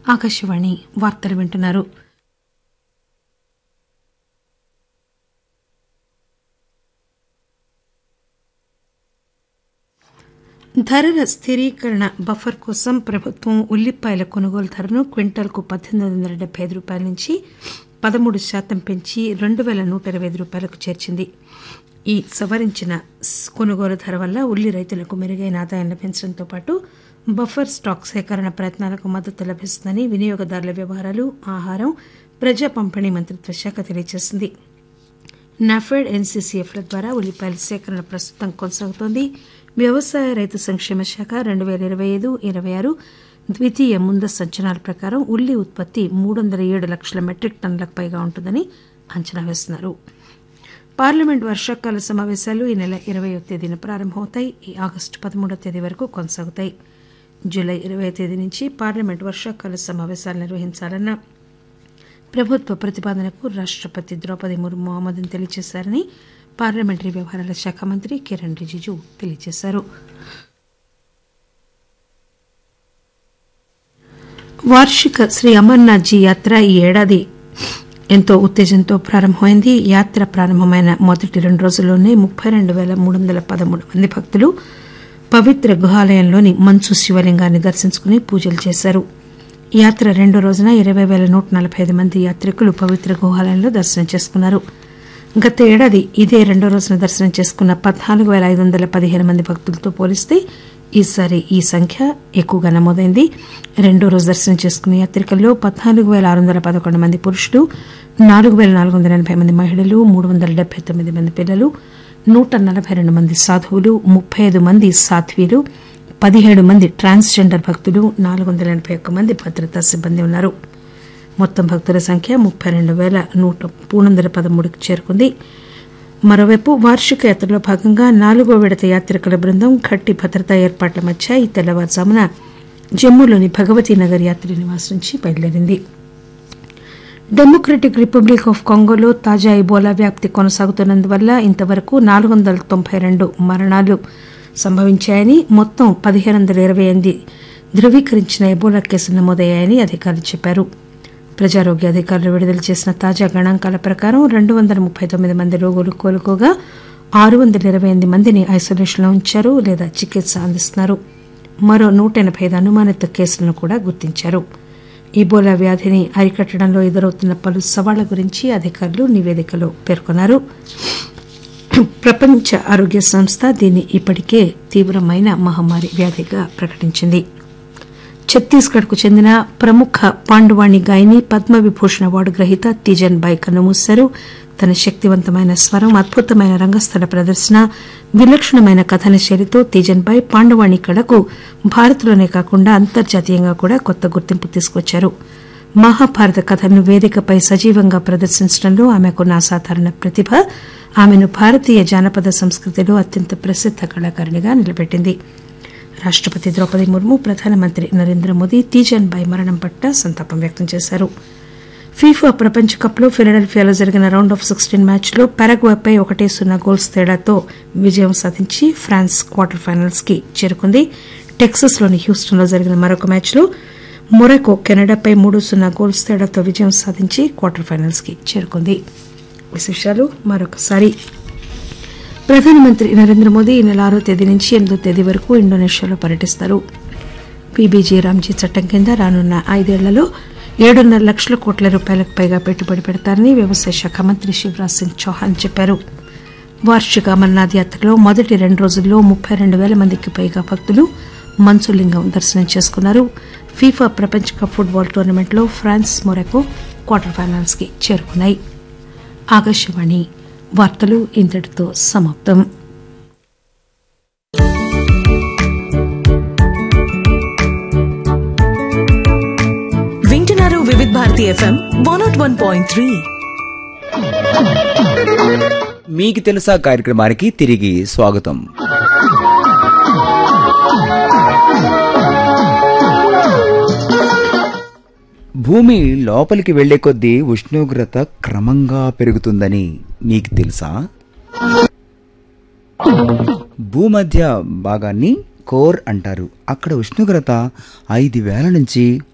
ఆకాశవాణి వార్తలు వింటున్నారు ధరల స్థిరీకరణ బఫర్ కోసం ప్రభుత్వం ఉల్లిపాయల కొనుగోలు ధరను క్వింటాల్కు పద్దెనిమిది వందల డెబ్బై ఐదు రూపాయల నుంచి పదమూడు శాతం పెంచి రెండు పేల నూట ఇరవై ఐదు రూపాయలకు చేర్చింది ఈ సవరించిన స్- కొనుగోలు ధర వల్ల ఉల్లి రైతులకు మెరుగైన ఆదాయం లభించడంతో పాటు బఫర్ స్టాక్ సేకరణ ప్రయత్నాలకు మద్దతు లభిస్తుందని వినియోగదారుల వ్యవహారాలు ఆహారం ప్రజా పంపిణీ మంత్రిత్వ శాఖ తెలియజేసింది నాఫెడ్ ఎన్సీసీఎఫ్ల ద్వారా ఉల్లిపాయల సేకరణ ప్రస్తుతం కొనసాగుతోంది వ్యవసాయ రైతు సంక్షేమ శాఖ రెండు పేల ఇరవై ఐదు ఇరవై ఆరు ద్వితీయ ముందస్తు అంచనాల ప్రకారం ఉల్లి ఉత్పత్తి మూడు వందల ఏడు లక్షల మెట్రిక్ టన్నులకు పైగా ఉంటుందని అంచనా వేస్తున్నారు పార్లమెంట్ వర్షాకాల సమావేశాలు ఈ నెల ఇరవయో తేదీన ప్రారంభమవుతాయి ఈ ఆగస్టు పదమూడవ తేదీ వరకు కొనసాగుతాయి జూలై ఇరవై తేదీ నుంచి పార్లమెంట్ వర్షాకాల సమావేశాలు నిర్వహించాలన్న ప్రభుత్వ ప్రతిపాదనకు రాష్టపతి ద్రౌపది ముర్ము ఆమోదం తెలియజేశారని పార్లమెంటరీ వ్యవహారాల శాఖ మంత్రి కిరణ్ రిజిజు తెలియజేశారు వార్షిక శ్రీ అమర్నాథ్ జీ యాత్ర ఈ ఏడాది ఎంతో ఉత్తేజంతో ప్రారంభమైంది యాత్ర ప్రారంభమైన మొదటి రెండు రోజుల్లోనే ముప్పై రెండు పేల మూడు వందల పదమూడు మంది భక్తులు పవిత్ర గుహాలయంలోని మంచు శివలింగాన్ని దర్శించుకుని పూజలు చేశారు యాత్ర రెండో రోజున ఇరవై పేల నూట నలభై ఐదు మంది యాత్రికులు పవిత్ర గుహాలయంలో దర్శనం చేసుకున్నారు గత ఏడాది ఇదే రెండో రోజున దర్శనం చేసుకున్న పద్నాలుగు పేల ఐదు వందల పదిహేను మంది భక్తులతో పోలిస్తే ఈసారి ఈ సంఖ్య ఎక్కువగా నమోదైంది రెండో రోజు దర్శనం చేసుకున్న యాత్రికుల్లో పద్నాలుగు పేల ఆరు వందల పదకొండు మంది పురుషులు నాలుగు పేల నాలుగు వందల ఎనభై మంది మహిళలు మూడు వందల డెబ్బై తొమ్మిది మంది పిల్లలు నూట నలభై రెండు మంది సాధువులు ముప్పై ఐదు మంది సాధ్వీలు పదిహేడు మంది ట్రాన్స్జెండర్ భక్తులు నాలుగు వందల ఎనభై ఒక్క మంది భద్రతా సిబ్బంది ఉన్నారు మొత్తం భక్తుల సంఖ్య ముప్పై రెండు పేల నూట మూడు వందల పదమూడుకు చేరుకుంది మరోవైపు వార్షిక యాత్రలో భాగంగా నాలుగో విడత యాత్రికుల బృందం గట్టి భద్రతా ఏర్పాట్ల మధ్య ఈ తెల్లవారుజామున జమ్మూలోని భగవతీ నగర్ యాత్రి నివాస్ నుంచి బయలుదేరింది డెమోక్రటిక్ రిపబ్లిక్ ఆఫ్ కాంగోలో తాజా ఇబోలా వ్యాప్తి కొనసాగుతున్నందువల్ల ఇంతవరకు నాలుగు వందల తొంభై రెండు మరణాలు సంభవించాయని మొత్తం పదిహేను వందల ఇరవై ఎనిమిది ధృవీకరించిన ఎబోలా కేసులు నమోదయ్యాయని అధికారులు చెప్పారు ప్రజారోగ్య అధికారులు విడుదల చేసిన తాజా గణాంకాల ప్రకారం రెండు వందల ముప్పై తొమ్మిది మంది రోగులు కోలుకోగా ఆరు వందల ఇరవై ఎనిమిది మందిని ఐసోలేషన్లో ఉంచారు లేదా చికిత్స అందిస్తున్నారు మరో నూట ఎనభై ఐదు అనుమానిత కేసులను కూడా గుర్తించారు ఇబోలా వ్యాధిని అరికట్టడంలో ఎదురవుతున్న పలు సవాళ్ల గురించి అధికారులు నివేదికలో పేర్కొన్నారు ప్రపంచ ఆరోగ్య సంస్థ దీన్ని ఇప్పటికే తీవ్రమైన మహమ్మారి వ్యాధిగా ప్రకటించింది ఛత్తీస్గఢ్ కు చెందిన ప్రముఖ పాండువాణి గాయని పద్మవిభూషణ్ అవార్డు గ్రహీత తీజన్ బాయ్ కన్నుమూశారు తన శక్తివంతమైన స్వరం అద్భుతమైన రంగస్థల ప్రదర్శన విలక్షణమైన కథన శైలితో తీజన్ బాయ్ పాండువాణి కళకు భారత్లోనే కాకుండా అంతర్జాతీయంగా కూడా కొత్త గుర్తింపు తీసుకొచ్చారు మహాభారత కథను వేదికపై సజీవంగా ప్రదర్శించడంలో ఆమెకున్న అసాధారణ ప్రతిభ ఆమెను భారతీయ జానపద సంస్కృతిలో అత్యంత ప్రసిద్ధ కళాకారిణిగా నిలబెట్టింది రాష్టపతి ద్రౌపది ముర్ము ప్రధానమంత్రి నరేంద్ర మోదీ తీజన్ బాయ్ మరణం పట్ల సంతాపం వ్యక్తం చేశారు ఫీఫా ప్రపంచ కప్లో ఫిలడెల్ఫియాలో జరిగిన రౌండ్ ఆఫ్ సిక్స్టీన్ మ్యాచ్లో పై ఒకటే సున్నా గోల్స్ తేడాతో విజయం సాధించి ఫ్రాన్స్ క్వార్టర్ ఫైనల్స్ కి చేరుకుంది టెక్సస్లోని హ్యూస్టన్లో జరిగిన మరొక మ్యాచ్లో మొరాకో కెనడాపై మూడు సున్నా గోల్స్ తేడాతో విజయం సాధించి క్వార్టర్ ఫైనల్స్ కి చేరుకుంది విశేషాలు మరొకసారి ప్రధానమంత్రి నరేంద్ర మోదీ ఈ నెల ఆరో తేదీ నుంచి ఎనిమిదో తేదీ వరకు ఇండోనేషియాలో పర్యటిస్తారు పీబీజీ రామ్జీ చట్టం కింద రానున్న ఐదేళ్లలో ఏడున్నర లక్షల కోట్ల రూపాయలకు పైగా పెట్టుబడి పెడతారని వ్యవసాయ శాఖ మంత్రి శివరాజ్ సింగ్ చౌహాన్ చెప్పారు వార్షిక అమర్నాథ్ యాత్రలో మొదటి రెండు రోజుల్లో ముప్పై రెండు వేల మందికి పైగా భక్తులు మంచులింగం దర్శనం చేసుకున్నారు ఫీఫా ప్రపంచ కప్ ఫుట్బాల్ టోర్నమెంట్లో ఫ్రాన్స్ మొరాకో క్వార్టర్ ఫైనల్స్ కి చేరుకున్నాయి ఆకాశవాణి వార్తలు ఇంతటితో సమాప్తం వింటున్నారు Vividha Bharati FM one nought one point three మీకు తెలుసా కార్యక్రమానికి తిరిగి స్వాగతం భూమి లోపలికి వెళ్లే కొద్దీ ఉష్ణోగ్రత క్రమంగా పెరుగుతుందని మీకు తెలుసా భూమధ్య భాగాన్ని కోర్ అంటారు అక్కడ ఉష్ణోగ్రత ఐదు వేల నుంచి